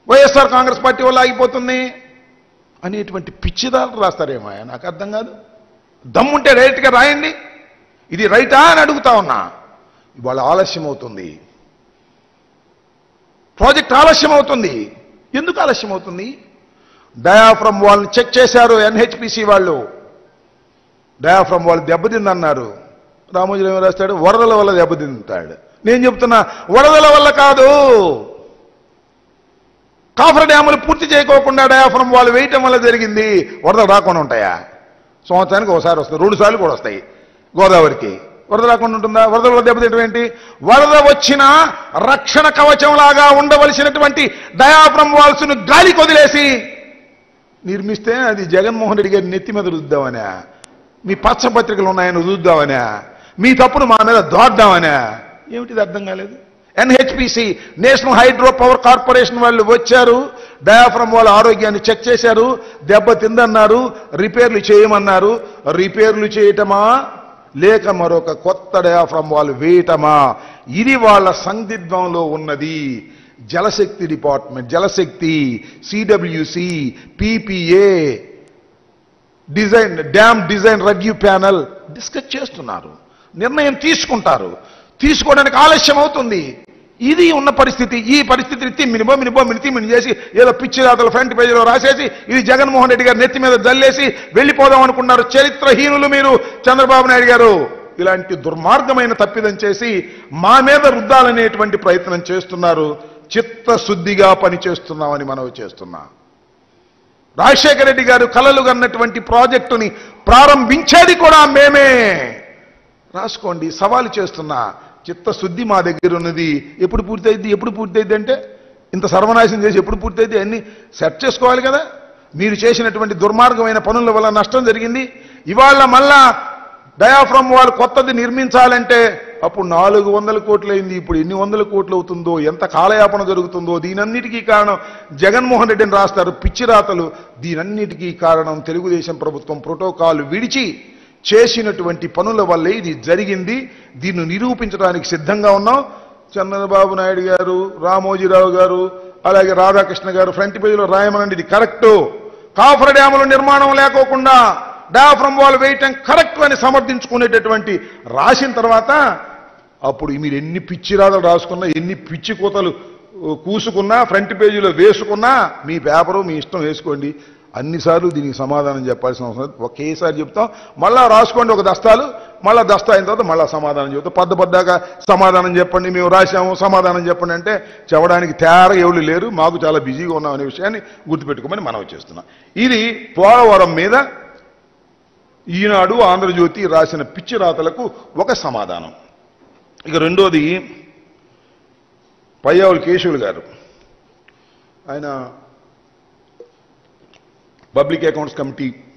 YSR Congress party వల్ల ఆగిపోతుంది అనేటువంటి పిచ్చిదారులు రాస్తారేమో ఆయన నాకు అర్థం కాదు దమ్ముంటే రైట్గా రాయండి ఇది రైటా అని అడుగుతా ఉన్నా ఇవాళ ఆలస్యం అవుతుంది ప్రాజెక్ట్ ఆలస్యం అవుతుంది ఎందుకు ఆలస్యం అవుతుంది డయాఫ్రమ్ వాళ్ళని చెక్ చేశారు ఎన్హెచ్పిసి వాళ్ళు డయాఫ్రమ్ వాళ్ళు దెబ్బతిందన్నారు రామోజీరావు ఏం రాస్తాడు వరదల వల్ల దెబ్బతింటాడు నేను చెప్తున్నా వరదల వల్ల కాదు కాఫర్ డ్యాములు పూర్తి చేయకోకుండా డయాఫ్రమ్ వాళ్ళు వేయటం వల్ల జరిగింది వరదలు రాకుండా ఉంటాయా సంవత్సరానికి ఒకసారి వస్తాయి రెండు సార్లు కూడా వస్తాయి గోదావరికి వరద రాకుండా ఉంటుందా వరద వల్ల దెబ్బతింటం ఏంటి వరద వచ్చిన రక్షణ కవచం లాగా ఉండవలసినటువంటి డయాఫ్రమ్ వాల్స్ను గాలికి వదిలేసి నిర్మిస్తే అది జగన్మోహన్ రెడ్డి గారి నెత్తి మీద రుద్దామనే మీ పచ్చ పత్రికలు ఉన్నాయని రుద్దామనే మీ తప్పును మా మీద దోడ్డామనే ఏమిటిది అర్థం కాలేదు NHPC national hydro power corporation వాళ్ళు వచ్చారు డయాఫ్రమ్ వాళ్ళ ఆరోగ్యాన్ని చెక్ చేశారు దెబ్బ తిందన్నారు రిపేర్లు చేయమన్నారు రిపేర్లు చేయటమా లేక మరొక కొత్త డయాఫ్రమ్ వాళ్ళు వేయటమా ఇది వాళ్ళ సందిగ్ధంలో ఉన్నది Jalshakti department Jalshakti CWC PPA design dam design review panel discuss చేస్తున్నారు నిర్ణయం తీసుకుంటారు తీసుకోవడానికి ఆలస్యం అవుతుంది ఇది ఉన్న పరిస్థితి ఈ పరిస్థితిని తిమ్మిని బొమ్మిని బొమ్మిని తిమ్మిని చేసి ఏదో పిచ్చి రాతలు ఫ్రంట్ పేజీలో రాసేసి ఇది జగన్మోహన్ రెడ్డి గారి నెత్తి మీద జల్లేసి వెళ్ళిపోదాం అనుకున్నారు చరిత్రహీనులు మీరు చంద్రబాబు నాయుడు గారు ఇలాంటి దుర్మార్గమైన తప్పిదం చేసి మా మీద రుద్దాలనేటువంటి ప్రయత్నం చేస్తున్నారు చిత్తశుద్ధిగా పనిచేస్తున్నామని మనవి చేస్తున్నా రాజశేఖర రెడ్డి గారు కలలు కన్నటువంటి ప్రాజెక్టుని ప్రారంభించేది కూడా మేమే రాసుకోండి సవాలు చేస్తున్నా చిత్తశుద్ధి మా దగ్గర ఉన్నది ఎప్పుడు పూర్తయింది ఎప్పుడు పూర్తయింది అంటే ఇంత సర్వనాశనం చేసి ఎప్పుడు పూర్తయింది అన్ని సెట్ చేసుకోవాలి కదా మీరు చేసినటువంటి దుర్మార్గమైన పనుల వల్ల నష్టం జరిగింది ఇవాళ మళ్ళా డయాఫ్రమ్ వాళ్ళు కొత్తది నిర్మించాలంటే అప్పుడు నాలుగు వందల కోట్లు అయింది ఇప్పుడు ఎన్ని వందల కోట్లు అవుతుందో ఎంత కాలయాపన జరుగుతుందో దీనన్నిటికీ కారణం జగన్మోహన్ రెడ్డిని రాస్తారు పిచ్చి రాతలు దీనన్నిటికీ కారణం తెలుగుదేశం ప్రభుత్వం ప్రోటోకాల్ విడిచి చేసినటువంటి పనుల వల్లే ఇది జరిగింది దీన్ని నిరూపించడానికి సిద్ధంగా ఉన్నాం చంద్రబాబు నాయుడు గారు రామోజీరావు గారు అలాగే రాధాకృష్ణ గారు ఫ్రంట్ పేజీలో రాయమనండి ఇది కరెక్టు కాఫర్ డ్యాముల నిర్మాణం లేకోకుండా డయాఫ్రమ్ వాల్ వేయటం కరెక్ట్ అని సమర్థించుకునేటటువంటి రాసిన తర్వాత అప్పుడు మీరు ఎన్ని పిచ్చి రాతలు రాసుకున్నా ఎన్ని పిచ్చి కూతలు ఓ, కూసుకున్నా ఫ్రంట్ పేజీలో వేసుకున్నా మీ పేపరు మీ ఇష్టం వేసుకోండి అన్నిసార్లు దీనికి సమాధానం చెప్పాల్సిన అవసరం లేదు. ఒకేసారి చెప్తాం మళ్ళా రాసుకోండి ఒక దస్తాలు మళ్ళా దస్తా అయిన తర్వాత మళ్ళా సమాధానం చెప్తాం పద్ద పద్దాక సమాధానం చెప్పండి మేము రాశాము సమాధానం చెప్పండి అంటే చెప్పడానికి తేర ఎవరు లేరు మాకు చాలా బిజీగా ఉన్నాం అనే విషయాన్ని గుర్తుపెట్టుకోమని మనవి చేస్తున్నాం ఇది పోలవరం మీద ఈనాడు ఆంధ్రజ్యోతి రాసిన పిచ్చి రాతలకు ఒక సమాధానం ఇక రెండోది పయ్యావులు కేశవులు గారు ఆయన పబ్లిక్ అకౌంట్స్ కమిటీ